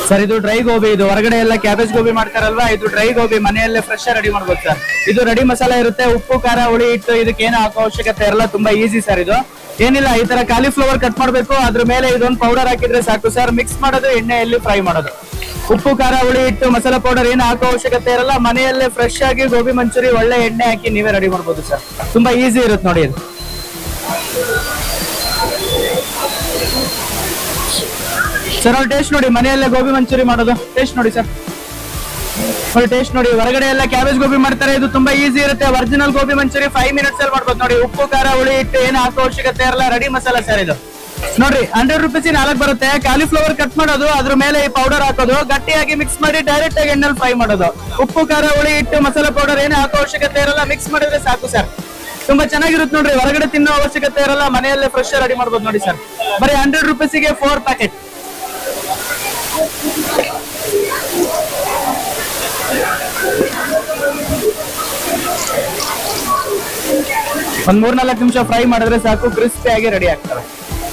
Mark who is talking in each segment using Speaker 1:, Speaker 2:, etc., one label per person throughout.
Speaker 1: Sir ಇದು dry gobi ಇದು ಹೊರಗಡೆ ಎಲ್ಲ ಕ್ಯಾಬೇಜ್ ಗೋಬಿ ಮಾಡ್ತಾರಲ್ವಾ ಇದು ಡ್ರೈ ಗೋಬಿ ಮನೆಯಲ್ಲೇ ಫ್ರೆಶ್ ರೆಡಿ ಮಾಡ್ಬೋದು ಸರ್ ಇದು ರೆಡಿ ಮಸಾಲ ಇರುತ್ತೆ ಉಪ್ಪು ಖಾರ ಹುಳಿ ಇಟ್ಟು ಇದಕ್ಕೆ ಏನು ಹಾಕೋ ಅವಶ್ಯಕತೆ ಇರಲ್ಲ ತುಂಬಾ ಈಸಿ ಸರ್ ಇದು ಏನಿಲ್ಲ ಈ ತರ ಕಾಲಿಫ್ಲವರ್ ಕಟ್ ಮಾಡ್ಬೇಕು ಅದ್ರ ಮೇಲೆ ಇದೊಂದು ಪೌಡರ್ ಹಾಕಿದ್ರೆ ಸಾಕು ಸರ್ ಮಿಕ್ಸ್ ಮಾಡೋದು ಎಣ್ಣೆಯಲ್ಲಿ ಫ್ರೈ ಮಾಡೋದು ಉಪ್ಪು ಖಾರ ಹುಳಿ ಇಟ್ಟು ಮಸಾಲ ಪೌಡರ್ ಏನು ಹಾಕೋ ಅವಶ್ಯಕತೆ ಇರಲ್ಲ ಮನೆಯಲ್ಲೇ ಫ್ರೆಶ್ ಆಗಿ ಗೋಬಿ ಮಂಚೂರಿ ಒಳ್ಳೆ ಎಣ್ಣೆ ಹಾಕಿ ನೀವೇ ರೆಡಿ ಮಾಡ್ಬೋದು ಸರ್ ತುಂಬಾ ಈಸಿ ಇರುತ್ತೆ ನೋಡಿ ಇದು ಸರ್ ಅವ್ರು ಟೇಸ್ಟ್ ನೋಡಿ ಮನೆಯಲ್ಲೇ ಗೋಬಿ ಮಂಚೂರಿ ಮಾಡೋದು ಟೇಸ್ಟ್ ನೋಡಿ ಸರ್ ನೋಡಿ ಟೇಸ್ಟ್ ನೋಡಿ ಹೊರಗಡೆ ಎಲ್ಲ ಕ್ಯಾಬೇಜ್ ಗೋಬಿ ಮಾಡ್ತಾರೆ ಇದು ತುಂಬಾ ಈಸಿ ಇರುತ್ತೆ original gobi manchurian five minutes ಅಲ್ಲಿ ಮಾಡ್ಬೋದು ನೋಡಿ ಉಪ್ಪು ಖಾರ ಹುಳಿ ಇಟ್ಟು ಏನು ಹಾಕೋ ಅವಶ್ಯಕತೆ ಇರಲ್ಲ ರೆಡಿ ಮಸಾಲ ಸರ್ ಇದು ನೋಡ್ರಿ ಹಂಡ್ರೆಡ್ ರುಪೀಸ್ ನಾಲ್ಕು ಬರುತ್ತೆ ಕಾಲಿಫ್ಲವರ್ ಕಟ್ ಮಾಡೋದು ಅದ್ರ ಮೇಲೆ ಈ ಪೌಡರ್ ಹಾಕೋದು ಗಟ್ಟಿಯಾಗಿ ಮಿಕ್ಸ್ ಮಾಡಿ ಡೈರೆಕ್ಟ್ ಆಗಿ ಎಣ್ಣೆಲ್ ಫ್ರೈ ಮಾಡೋದು ಉಪ್ಪು ಖಾರ ಹುಳಿ ಇಟ್ಟು ಮಸಾಲ ಪೌಡರ್ ಏನು ಹಾಕೋ ಅವಶ್ಯಕತೆ ಇರಲ್ಲ ಮಿಕ್ಸ್ ಮಾಡಿದ್ರೆ ಸಾಕು ಸರ್ ತುಂಬಾ ಚೆನ್ನಾಗಿರುತ್ತೆ ನೋಡ್ರಿ ಹೊರಗಡೆ ತಿನ್ನೋ ಅವಶ್ಯಕತೆ ಇರಲ್ಲ ಮನೆಯಲ್ಲೇ ಫ್ರೆಶ್ ರೆಡಿ ಮಾಡ್ಬೋದು ನೋಡಿ ಸರ್ ಬರೀ ಹಂಡ್ರೆಡ್ ರುಪೀಸಿಗೆ ಫೋರ್ ಪ್ಯಾಕೆಟ್ ಒಂದ್ ಮೂರ್ನಾಲ್ಕು ನಿಮಿಷ ಫ್ರೈ ಮಾಡಿದ್ರೆ ಸಾಕು ಕ್ರಿಸ್ಪಿ ಆಗಿ ರೆಡಿ ಆಗ್ತವೆ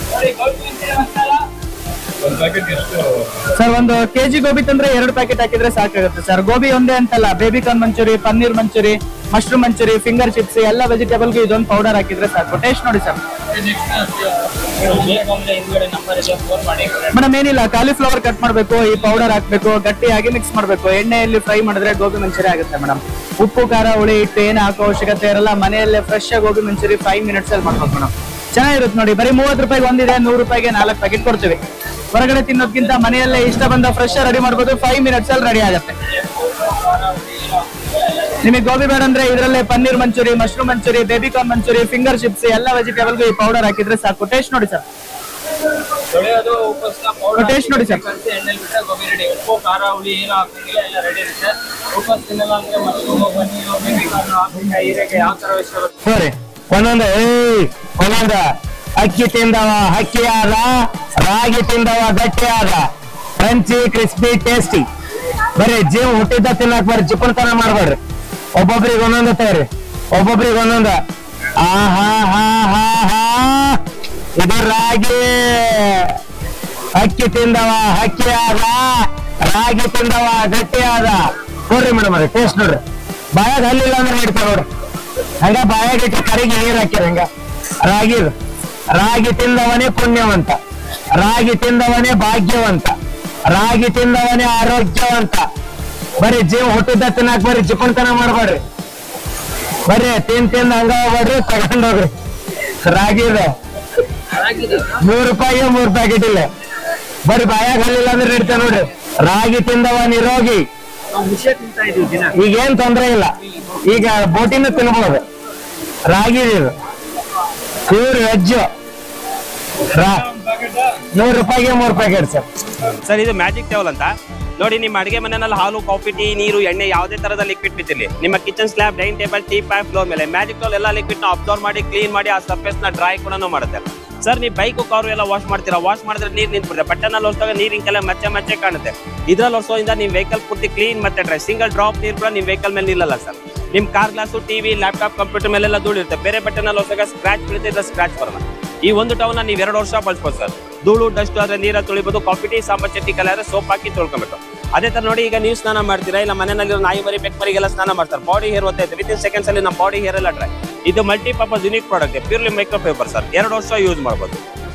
Speaker 1: ಸರ್ ಒಂದು ಕೆಜಿ ಗೋಬಿ ತಂದ್ರೆ ಎರಡು ಪ್ಯಾಕೆಟ್ ಹಾಕಿದ್ರೆ ಸಾಕಾಗುತ್ತೆ ಸರ್ ಗೋಬಿ ಒಂದೇ ಅಂತಲ್ಲ baby corn manchurian paneer manchurian mushroom manchurian finger chips ಎಲ್ಲ ವೆಜಿಟೇಬಲ್ಗೆ ಇದೊಂದು ಪೌಡರ್ ಹಾಕಿದ್ರೆ ಸಾಕು ಟೇಸ್ಟ್ ನೋಡಿ ಸರ್ ಮೇಡಮ್ ಏನಿಲ್ಲ ಕಾಲಿಫ್ಲವರ್ ಕಟ್ ಮಾಡಬೇಕು ಈ ಪೌಡರ್ ಹಾಕ್ಬೇಕು ಗಟ್ಟಿಯಾಗಿ ಮಿಕ್ಸ್ ಮಾಡಬೇಕು ಎಣ್ಣೆಯಲ್ಲಿ ಫ್ರೈ ಮಾಡಿದ್ರೆ ಗೋಬಿ ಮಂಚೂರಿ ಆಗುತ್ತೆ ಮೇಡಮ್ ಉಪ್ಪು ಖಾರ ಹುಳಿ ಇಟ್ಟು ಏನು ಹಾಕೋ ಅವಶ್ಯಕತೆ ಇರಲ್ಲ ಮನೆಯಲ್ಲೇ ಫ್ರೆಶ್ ಆಗಿ ಗೋಬಿ ಮಂಚೂರಿ ಫೈವ್ ಮಿನಿಟ್ಸ್ ಅಲ್ಲಿ ಮಾಡ್ಬೇಕು ಮೇಡಮ್ ಚೆನ್ನಾಗಿರುತ್ತೆ ನೋಡಿ ಬರೀ ಮೂವತ್ತು ರೂಪಾಯಿಗೆ ಒಂದಿದೆ ನೂರು ರೂಪಾಯಿಗೆ ನಾಲ್ಕು ಪ್ಯಾಕೆಟ್ ಕೊಡ್ತೀವಿ ಹೊರಗಡೆ ತಿನ್ನೋದ್ಕಿಂತ ಮನೆಯಲ್ಲೇ ಇಷ್ಟ ಬಂದ ಫ್ರೆಶ್ ರೆಡಿ ಮಾಡ್ಬೋದು ಫೈವ್ ಮಿನಿಟ್ಸ್ ಅಲ್ಲಿ ರೆಡಿ ಆಗುತ್ತೆ ನಿಮಗೆ ಗೋಬಿ ಬೇಡ ಅಂದ್ರೆ ಇದರಲ್ಲೇ paneer manchurian mushroom manchurian baby corn manchurian finger chips ಎಲ್ಲ ವೆಜಿಟೇಬಲ್ಗೆ ಈ ಪೌಡರ್ ಹಾಕಿದ್ರೆ ಸಾಕು ಟೇಸ್ಟ್ ನೋಡಿ ಸರ್
Speaker 2: ತೊಳೆಯೋದು ಉಪ್ಪಸ್ನ ಪೌಡರ್
Speaker 1: ಟೇಸ್ಟ್ ನೋಡಿ ಸರ್
Speaker 2: ಕಲಸಿ ಎಣ್ಣೆಲಿ ಬಿಟ್ಟರೆ ಗೋಬಿ ರೆಡಿ ಉಪ್ಪು ಖಾರ ಹುಳಿ ಏನು ಹಾಕಂಗಿಲ್ಲ ಎಲ್ಲ ರೆಡಿ ಇರುತ್ತೆ ಉಪ್ಪಸ್ ತಿನ್ನಲ್ಲ ಅಂದ್ರೆ ಮಶ್ರೂಮ್ ಪನ್ನೀರು ಬೇಬಿ ಕಾರ್ನ್ ಹಾಕಿ ಹೀರೆಗೆ ಯಾವ ಥರ ಇಷ್ಟ ಬರುತ್ತೆ
Speaker 3: ಸರಿ ಒಂದೊಂದು ಏಯ್ ಒಂದೊಂದ ಅಕ್ಕಿ ತಿಂದವ ಹಕ್ಕಿ ಆದ ರಾಗಿ ತಿಂದವ ಗಟ್ಟಿ ಆದ ಕ್ರಂಚಿ ಕ್ರಿಸ್ಪಿ ಟೇಸ್ಟಿ ಬರೀ ಜೀವ ಹುಟ್ಟಿದ್ದ ತಿನ್ನಕ್ ಬರ್ರಿ ಚಿಕ್ಕನತನ ಮಾಡ್ಬೇಡ್ರಿ ಒಬ್ಬೊಬ್ರಿಗೆ ಒಂದೊಂದು ತಗೋರಿ ಒಬ್ಬೊಬ್ರಿಗೆ ಒಂದೊಂದ ಆ ಹಾ ಹಾ ಹಾ ಹಾ ಇದು ರಾಗಿ ಅಕ್ಕಿ ತಿಂದವ ಹಕ್ಕಿ ಆದ ರಾಗಿ ತಿಂದವ ಗಟ್ಟಿ ಆದ ನೋಡ್ರಿ ಮೇಡಮ್ ಅದೇ ಟೇಸ್ಟ್ ನೋಡ್ರಿ ಬಾಯಾಗ ಹಲ್ಲಿಲ್ಲ ಅಂದ್ರೆ ನಡೀತಾವ ನೋಡ್ರಿ ಹಂಗ ಬಾಯಾಗ ಇಟ್ಟು ಕರಿಗೆ ನೀರ್ ಹಾಕಿರ ಹಂಗ ರಾಗಿ ಇದು. ರಾಗಿ ತಿಂದವನೇ ಪುಣ್ಯವಂತ ರಾಗಿ ತಿಂದವನೇ ಭಾಗ್ಯವಂತ ರಾಗಿ ತಿಂದವನೇ ಆರೋಗ್ಯವಂತ ಬರೀ ಜೀವ ಹುಟ್ಟಿದ್ದ ತಿನ್ನಾಕ್ ಬರ್ರಿ ಚಿಕ್ಕಣ್ತನ ಮಾಡ್ಬೇಡ್ರಿ ಬರ್ರಿ ತಿನ್ ತಿಂದ ಹಂಗ ಹೋಗ್ಬೇಡ್ರಿ ತಗೊಂಡ್ ಹೋಗ್ರಿ ರಾಗಿ ಇದೆ ಮೂರ್ ರೂಪಾಯಿಗೆ ಮೂರ್ ಪ್ಯಾಕೆಟ್ ಇಲ್ಲ ಬರ್ರಿ ಬಾಯಾಗ ಹಲ್ಲಿಲ್ಲ ಅಂದ್ರೆ ನಡೀತಾ ನೋಡ್ರಿ ರಾಗಿ ತಿಂದವ ನಿರೋಗಿ
Speaker 2: ನಾವು ಮಿಷೆ ತಿಂತಾ ಇದೀವಿ ದಿನ
Speaker 3: ಈಗ ಏನ್ ತೊಂದ್ರೆ ಇಲ್ಲ ಈಗ ಬೋಟಿನ ತಿನ್ಬೋದು ರಾಗಿ ಇದು ಪ್ಯೂರ್ ವೆಜ್ ನೂರು ರೂಪಾಯಿಗೆ ಮೂರು ಪ್ಯಾಕೆಟ್ ಸರ್
Speaker 4: ಸರ್ ಇದು ಮ್ಯಾಜಿಕ್ ಟೇಬಲ್ ಅಂತ ನೋಡಿ ನಿಮ್ಮ ಅಡಿಗೆ ಮನೆಯಲ್ಲಿ ಹಾಲು ಕಾಫಿ ಟೀ ನೀರು ಎಣ್ಣೆ ಯಾವುದೇ ತರದ ಲಿಕ್ವಿಡ್ ಬಿದ್ದಿರಲಿ ನಿಮ್ಮ kitchen slab dining table tea pack floor ಮೇಲೆ ಮ್ಯಾಜಿಕ್ ಟೇಬಲ್ ಎಲ್ಲ ಲಿಕ್ವಿಡ್ ನ ಅಬ್ಸರ್ವ್ ಮಾಡಿ ಕ್ಲೀನ್ ಮಾಡಿ ಆ ಸರ್ಫೇಸ್ ನ ಡ್ರೈ ಕೂಡ ಮಾಡುತ್ತೆ ಸರ್ ನೀವು ಬೈಕು ಕಾರು ಎಲ್ಲ ವಾಶ್ ಮಾಡ್ತೀರಾ ವಾಶ್ ಮಾಡಿದ್ರೆ ನೀರು ನಿಂತ್ಬಿಡುತ್ತೆ ಬಟ್ಟೆನಲ್ಲಿ ಒರೆಸಿದಾಗ ನೀರಿನ ಕೆಲ ಮಚ್ಚೆ ಮಚ್ಚೆ ಕಾಣುತ್ತೆ ಇದ್ರಲ್ಲಿ ಒರೆಸೋದ್ರಿಂದ ನಿಮ್ಮ ವೆಹಿಕಲ್ ಪೂರ್ತಿ ಕ್ಲೀನ್ ಮತ್ತೆ ಡ್ರೈ ಸಿಂಗಲ್ ಡ್ರಾಪ್ ನೀರು ಕೂಡ ನಿಮ್ಮ ವೆಹಿಕಲ್ ಮೇಲೆ ನಿಲ್ಲಲ್ಲ ಸರ್ ನಿಮ್ಮ car glass TV laptop computer ಮೇಲೆಲ್ಲ ಧೂಳಿರುತ್ತೆ ಬೇರೆ ಬಟ್ಟೆನಲ್ಲಿ ಒರೆಸಾಗ ಸ್ಕ್ರಾಚ್ ಬೀಳುತ್ತೆ ಸ್ಕ್ರಾಚ್ ಬರಲ್ಲ ಈ ಒಂದು ಟೌನ್ ನೀವು ಎರಡು ವರ್ಷ ಬಳಸ್ಬೋದು ಸರ್ ಧೂಳು ಡಸ್ಟ್ ಆದ್ರೆ ನೀರಲ್ಲಿ ತೊಳಿಬೋದು ಕಾಫಿ ಟೀ ಸಾಂಬಾರ್ ಚಟ್ನಿ ಕಲೆ ಸೋಪ್ ಹಾಕಿ ತೊಳ್ಕೊಬೇಕು ಅದೇ ತರ ನೋಡಿ ಈಗ ನೀವು ಸ್ನಾನ ಮಾಡ್ತೀರಾ ಇಲ್ಲ ಮನೆಯಲ್ಲಿ ನಾಯಿ ಮರಿ ಬೆಕ್ ಮರಿಗೆಲ್ಲ ಸ್ನಾನ ಮಾಡ್ತಾರೆ ಬಾಡಿ ಹೇರ್ ಓದ್ತಾ ವಿತ್ ಇನ್ ಸೆಕೆಂಡ್ಸ್ ಅಲ್ಲಿ ನಮ್ಮ ಬಾಡಿ ಹೇರ್ ಎಲ್ಲ ಡ್ರೈ ಇದು multi purpose unique product purely micro fibre sir ಎರಡು ವರ್ಷ ಯೂಸ್ ಮಾಡ್ಬೋದು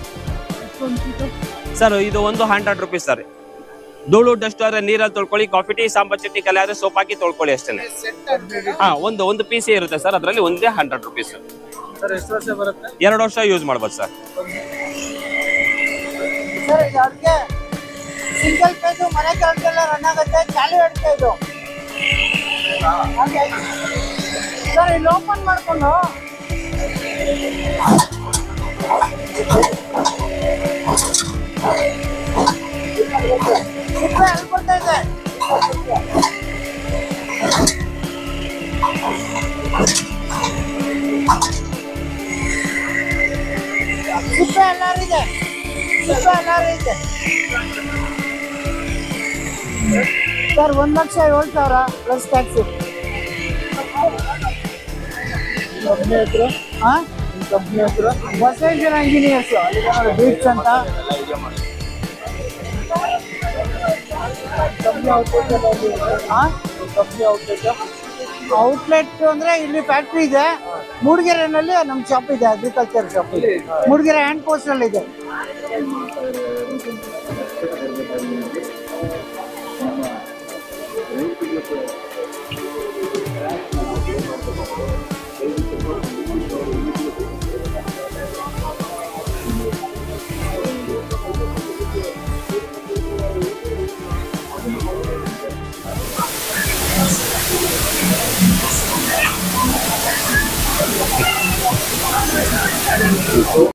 Speaker 4: ಸರ್ ಇದು ಒಂದು ಹಂಡ್ರೆಡ್ ರುಪೀಸ್ ಸರ್ ಧೂಳು ಡಸ್ಟ್ ಆದ್ರೆ ನೀರಲ್ಲಿ ತೊಳ್ಕೊಳ್ಳಿ ಕಾಫಿ ಟೀ ಸಾಂಬಾರ್ ಚಟ್ನಿ ಕಲೆ ಆದ್ರೆ ಸೋಪ್ ಹಾಕಿ ತೊಳ್ಕೊಳ್ಳಿ ಅಷ್ಟೇ ಹಾ ಒಂದು ಒಂದು ಪೀಸ್ ಇರುತ್ತೆ ಸರ್ ಅದರಲ್ಲಿ ಒಂದೇ ಹಂಡ್ರೆಡ್ ರುಪೀಸ್
Speaker 2: ಸರ್ ಎಷ್ಟು ವರ್ಷ ಬರುತ್ತೆ
Speaker 4: ಎರಡು ವರ್ಷ ಯೂಸ್ ಮಾಡ್ಬೋದು ಸರ್
Speaker 5: ಸರ್ ಇದು ಅಡುಗೆ ಸಿಂಗಲ್ ಪೇಜು ಮನೆ ಕೆಲಸದಲ್ಲ ರನ್ ಆಗುತ್ತೆ ಚಾಲು ಅಡುಗೆ ಇದು ಹಾಗೆ. ಸರ್ ಇಲ್ಲಿ ಓಪನ್ ಮಾಡ್ಕೊಂಡು ಸಿಪ್ಪೆ ಎಲ್ಲಿ ಬರ್ತಾ ಇದೆ ಸಿಪ್ಪೆ ಎಲ್ಲಾರು ಇದೆ ಸಿಪ್ಪೆ ಎಲ್ಲಾರು ಇದೆ ಸರ್ ಒಂದು ಲಕ್ಷ ಏಳು ಸಾವಿರ ಪ್ಲಸ್ ಟ್ಯಾಕ್ಸ್ ಕಂಪ್ನಿ ಹೆಸರು ಹಾಂ ಕಂಪ್ನಿ ಹೆಸರು ಬಸವೇಶ್ವರ ಇಂಜಿನಿಯರ್ಸ್ ಅಲ್ಲಿ ಬೀಟ್ಸ್ ಅಂತ ಔಟ್ಲೆಟ್ ಅಂದ್ರೆ ಇಲ್ಲಿ ಫ್ಯಾಕ್ಟ್ರಿ ಇದೆ ಮೂಡಿಗೆರೆನಲ್ಲಿ ನಮ್ಮ ಶಾಪ್ ಇದೆ agriculture shop Mudigere hand post ಅಲ್ಲಿ ಇದೆ